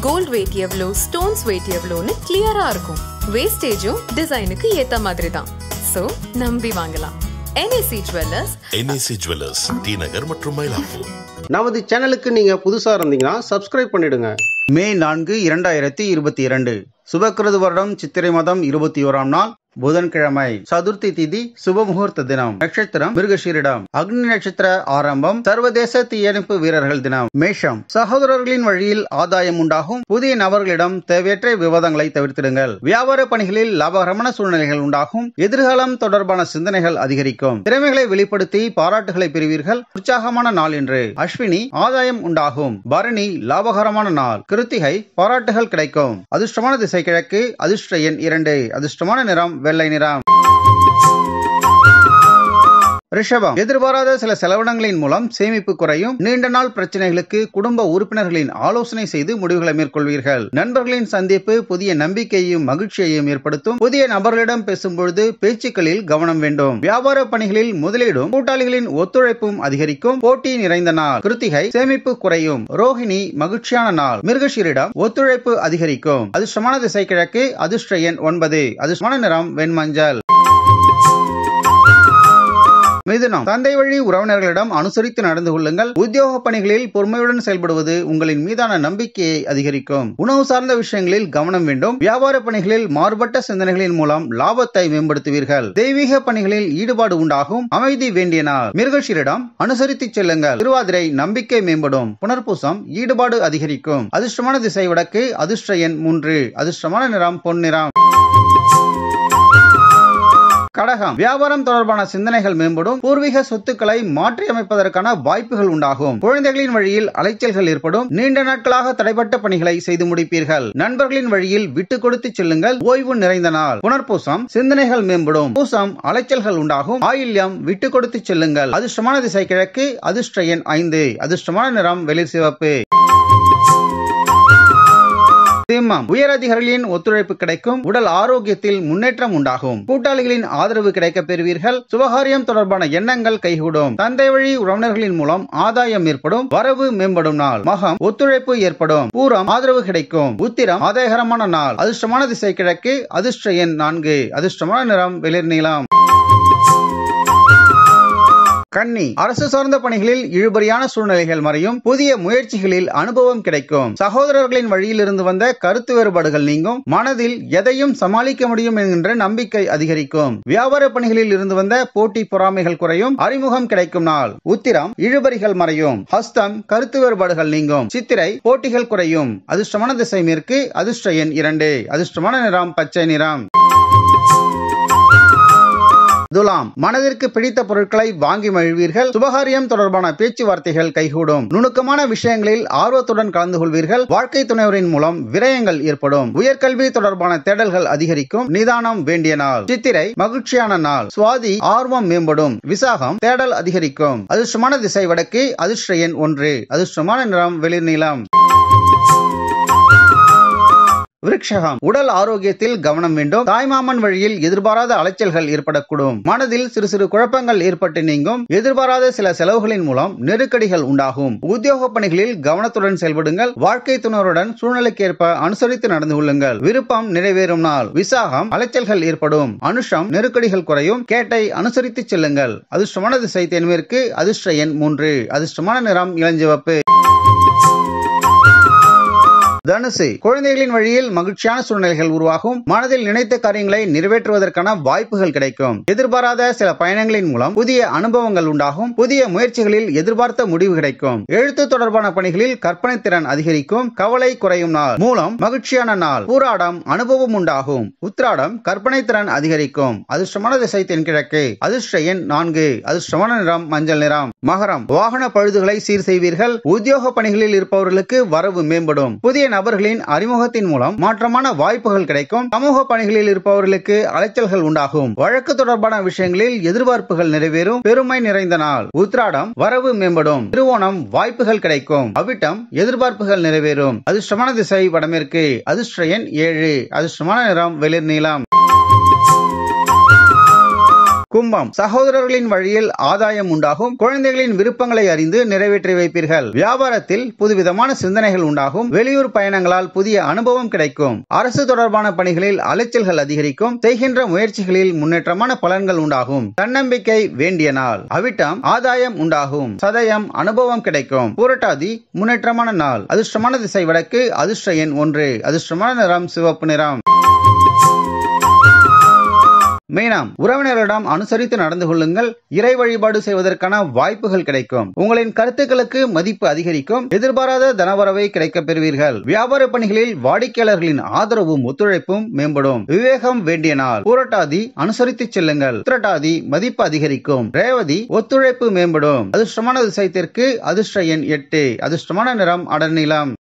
gold weight எவ்வளோ stones weight எவ்வளோன்னு கிளியரா இருக்கும் வேஸ்டேஜும் டிசைனுக்கு ஏத்த மாதிரி தான் ஸோ நம்பி வாங்கலாம் NSC jewellers NAC jewellers T Nagar மற்றும் மயிலாப்பூர் நமது சேனலுக்கு நீங்க புதுசா இருந்தீங்கன்னா சப்ஸ்கிரைப் பண்ணிடுங்க மே நான்கு இரண்டாயிரத்தி இருபத்தி இரண்டு சுபக்கிருது வருடம் சித்திரை மாதம் இருபத்தி ஓராம் நாள் புதன்கிழமை சதுர்த்தி திதி சுப முகூர்த்த தினம் நட்சத்திரம் மிருகஷீரிடம் அக்னி நட்சத்திர ஆரம்பம் சர்வதேச தீயணைப்பு வீரர்கள் தினம் மேஷம் சகோதரர்களின் வழியில் ஆதாயம் உண்டாகும் புதிய நபர்களிடம் தேவையற்ற விவாதங்களை தவிர்த்திடுங்கள் வியாபார பணிகளில் லாபகரமான சூழ்நிலைகள் உண்டாகும் எதிர்காலம் தொடர்பான சிந்தனைகள் அதிகரிக்கும் திறமைகளை வெளிப்படுத்தி பாராட்டுகளை பெறுவீர்கள் உற்சாகமான நாள் என்று அஸ்வினி ஆதாயம் உண்டாகும் பரணி லாபகரமான நாள் கிருத்திகை பாராட்டுகள் கிடைக்கும் அதிர்ஷ்டமான திசை கிழக்கு அதிர்ஷ்ட எண் இரண்டு அதிர்ஷ்டமான நிறம் வெள்ளை நிறம் ரிஷபம் எதிர்பாராத சில செலவினங்களின் மூலம் சேமிப்பு குறையும் நீண்ட நாள் பிரச்சனைகளுக்கு குடும்ப உறுப்பினர்களின் ஆலோசனை செய்து முடிவுகளை மேற்கொள்வீர்கள் நண்பர்களின் சந்திப்பு புதிய நம்பிக்கையையும் மகிழ்ச்சியையும் ஏற்படுத்தும் புதிய நபர்களிடம் பேசும்பொழுது பேச்சுக்களில் கவனம் வேண்டும் வியாபார பணிகளில் முதலீடும் கூட்டாளிகளின் ஒத்துழைப்பும் அதிகரிக்கும் போட்டி நிறைந்த நாள் கிருத்திகை சேமிப்பு குறையும் ரோஹிணி மகிழ்ச்சியான நாள் மிருகஷீரிடம் ஒத்துழைப்பு அதிகரிக்கும் அதிர்ஷ்டமான திசை கிழக்கு அதிர்ஷ்ட எண் ஒன்பது அதிர்ஷ்டமான நிறம் வெண்மஞ்சள் மிதுனம் தந்தை வழி உறவினர்களிடம் அனுசரித்து நடந்து கொள்ளுங்கள் உத்தியோக பணிகளில் பொறுமையுடன் செயல்படுவது உங்களின் மீதான நம்பிக்கையை அதிகரிக்கும் உணவு சார்ந்த விஷயங்களில் கவனம் வேண்டும் வியாபார பணிகளில் மாறுபட்ட சிந்தனைகளின் மூலம் லாபத்தை மேம்படுத்துவீர்கள் தெய்வீக பணிகளில் ஈடுபாடு உண்டாகும் அமைதி வேண்டிய நாள் மிருகஷீரிடம் அனுசரித்து செல்லுங்கள் திருவாதிரை நம்பிக்கை மேம்படும் புனர்பூசம் ஈடுபாடு அதிகரிக்கும் அதிர்ஷ்டமான திசை வடக்கு அதிர்ஷ்ட எண் மூன்று அதிர்ஷ்டமான நிறம் பொன்னிறம் கடகம் வியாபாரம் தொடர்பான சிந்தனைகள் மேம்படும் பூர்வீக சொத்துக்களை மாற்றியமைப்பதற்கான வாய்ப்புகள் உண்டாகும் குழந்தைகளின் வழியில் அலைச்சல்கள் ஏற்படும் நீண்ட நாட்களாக தடைப்பட்ட பணிகளை செய்து முடிப்பீர்கள் நண்பர்களின் வழியில் விட்டு கொடுத்து செல்லுங்கள் ஓய்வு நிறைந்த நாள் புனர்பூசம் சிந்தனைகள் மேம்படும் பூசம் அலைச்சல்கள் உண்டாகும் ஆயில்யம் விட்டு கொடுத்து செல்லுங்கள் அதிர்ஷ்டமான திசை கிழக்கு அதிர்ஷ்ட எண் ஐந்து அதிர்ஷ்டமான நிறம் வெளிர் சிவப்பு சிம்மம் உயர் அதிகாரிகளின் ஒத்துழைப்பு கிடைக்கும் உடல் ஆரோக்கியத்தில் முன்னேற்றம் உண்டாகும் கூட்டாளிகளின் ஆதரவு கிடைக்கப் பெறுவீர்கள் சுபகாரியம் தொடர்பான எண்ணங்கள் கைகூடும் தந்தை வழி உறவினர்களின் மூலம் ஆதாயம் ஏற்படும் வரவு மேம்படும் நாள் மகம் ஒத்துழைப்பு ஏற்படும் பூரம் ஆதரவு கிடைக்கும் உத்திரம் ஆதாயகரமான நாள் அதிர்ஷ்டமான திசை கிழக்கு அதிர்ஷ்ட எண் நான்கு அதிர்ஷ்டமான நிறம் வெளிர் நீளம் கன்னி அரசு சார்ந்த பணிகளில் இழுபறியான சூழ்நிலைகள் மறையும் புதிய முயற்சிகளில் அனுபவம் கிடைக்கும் சகோதரர்களின் வழியில் இருந்து வந்த கருத்து வேறுபாடுகள் நீங்கும் மனதில் எதையும் சமாளிக்க முடியும் என்கின்ற நம்பிக்கை அதிகரிக்கும் வியாபார பணிகளில் இருந்து வந்த போட்டி பொறாமைகள் குறையும் அறிமுகம் கிடைக்கும் நாள் உத்திரம் இழுபறிகள் மறையும் ஹஸ்தம் கருத்து வேறுபாடுகள் நீங்கும் சித்திரை போட்டிகள் குறையும் அதிர்ஷ்டமான திசை மேற்கு அதிர்ஷ்ட எண் இரண்டு அதிர்ஷ்டமான நிறம் பச்சை நிறம் துலாம் மனதிற்கு பிடித்த பொருட்களை வாங்கி மகிழ்வீர்கள் சுபகாரியம் தொடர்பான பேச்சுவார்த்தைகள் கைகூடும் நுணுக்கமான விஷயங்களில் ஆர்வத்துடன் கலந்து கொள்வீர்கள் வாழ்க்கை துணைவரின் மூலம் விரயங்கள் ஏற்படும் உயர்கல்வி தொடர்பான தேடல்கள் அதிகரிக்கும் நிதானம் வேண்டிய நாள் சித்திரை மகிழ்ச்சியான நாள் சுவாதி ஆர்வம் மேம்படும் விசாகம் தேடல் அதிகரிக்கும் அதிர்ஷ்டமான திசை வடக்கு அதிர்ஷ்ட எண் ஒன்று அதிர்ஷ்டமான நிறம் வெளிர் நீளம் விருட்சகம் உடல் ஆரோக்கியத்தில் கவனம் வேண்டும் தாய்மாமன் வழியில் எதிர்பாராத அலைச்சல்கள் ஏற்படக்கூடும் மனதில் சிறு சிறு குழப்பங்கள் ஏற்பட்டு நீங்கும் எதிர்பாராத சில செலவுகளின் மூலம் நெருக்கடிகள் உண்டாகும் உத்தியோக பணிகளில் கவனத்துடன் செயல்படுங்கள் வாழ்க்கை துணருடன் சூழ்நிலைக்கேற்ப அனுசரித்து நடந்து கொள்ளுங்கள் விருப்பம் நிறைவேறும் நாள் விசாகம் அலைச்சல்கள் ஏற்படும் அனுஷம் நெருக்கடிகள் குறையும் கேட்டை அனுசரித்து செல்லுங்கள் அதிர்ஷ்டமான திசை தென்மேற்கு அதிர்ஷ்ட எண் மூன்று அதிர்ஷ்டமான நிறம் இளஞ்சிவப்பு தனுசு குழந்தைகளின் வழியில் மகிழ்ச்சியான சூழ்நிலைகள் உருவாகும் மனதில் நினைத்த காரியங்களை நிறைவேற்றுவதற்கான வாய்ப்புகள் கிடைக்கும் எதிர்பாராத சில பயணங்களின் மூலம் புதிய அனுபவங்கள் உண்டாகும் புதிய முயற்சிகளில் எதிர்பார்த்த முடிவு கிடைக்கும் எழுத்து தொடர்பான பணிகளில் கற்பனை திறன் அதிகரிக்கும் கவலை குறையும் நாள் மூலம் மகிழ்ச்சியான நாள் பூராடம் அனுபவம் உண்டாகும் உத்ராடம் கற்பனை திறன் அதிகரிக்கும் அதிர்ஷ்டமான திசை தென்கிழக்கு அதிர்ஷ்ட எண் நான்கு அதிர்ஷ்டமான நிறம் மஞ்சள் நிறம் மகரம் வாகன பழுதுகளை சீர் செய்வீர்கள் உத்தியோக பணிகளில் இருப்பவர்களுக்கு வரவு மேம்படும் புதிய நபர்களின் அறிமுகத்தின் மூலம் மாற்றமான வாய்ப்புகள் கிடைக்கும் சமூக பணிகளில் இருப்பவர்களுக்கு அலைச்சல்கள் உண்டாகும் வழக்கு தொடர்பான விஷயங்களில் எதிர்பார்ப்புகள் நிறைவேறும் பெருமை நிறைந்த நாள் உத்ராடம் வரவு மேம்படும் திருவோணம் வாய்ப்புகள் கிடைக்கும் அவிட்டம் எதிர்பார்ப்புகள் நிறைவேறும் அதிர்ஷ்டமான திசை வடமேற்கு அதிர்ஷ்ட எண் ஏழு அதிர்ஷ்டமான நிறம் வெளிர் நீளம் கும்பம் சகோதரர்களின் வழியில் ஆதாயம் உண்டாகும் குழந்தைகளின் விருப்பங்களை அறிந்து நிறைவேற்றி வைப்பீர்கள் வியாபாரத்தில் புதுவிதமான சிந்தனைகள் உண்டாகும் வெளியூர் பயணங்களால் புதிய அனுபவம் கிடைக்கும் அரசு தொடர்பான பணிகளில் அலைச்சல்கள் அதிகரிக்கும் செய்கின்ற முயற்சிகளில் முன்னேற்றமான பலன்கள் உண்டாகும் தன்னம்பிக்கை வேண்டிய நாள் அவிட்டம் ஆதாயம் உண்டாகும் சதயம் அனுபவம் கிடைக்கும் புரட்டாதி முன்னேற்றமான நாள் அதிர்ஷ்டமான திசை வடக்கு அதிர்ஷ்ட எண் ஒன்று அதிர்ஷ்டமான நிறம் சிவப்பு நிறம் மீனம் உறவினர்களிடம் அனுசரித்து நடந்து கொள்ளுங்கள் இறை வழிபாடு செய்வதற்கான வாய்ப்புகள் கிடைக்கும் உங்களின் கருத்துக்களுக்கு மதிப்பு அதிகரிக்கும் எதிர்பாராத தனவரவை கிடைக்கப் பெறுவீர்கள் வியாபார பணிகளில் வாடிக்கையாளர்களின் ஆதரவும் ஒத்துழைப்பும் மேம்படும் விவேகம் வேண்டிய நாள் பூரட்டாதி அனுசரித்து செல்லுங்கள் உத்திரட்டாதி மதிப்பு அதிகரிக்கும் ரேவதி ஒத்துழைப்பு மேம்படும் அதிர்ஷ்டமான திசை தெற்கு அதிர்ஷ்ட எண் எட்டு அதிர்ஷ்டமான நிறம் அடர்நிலம்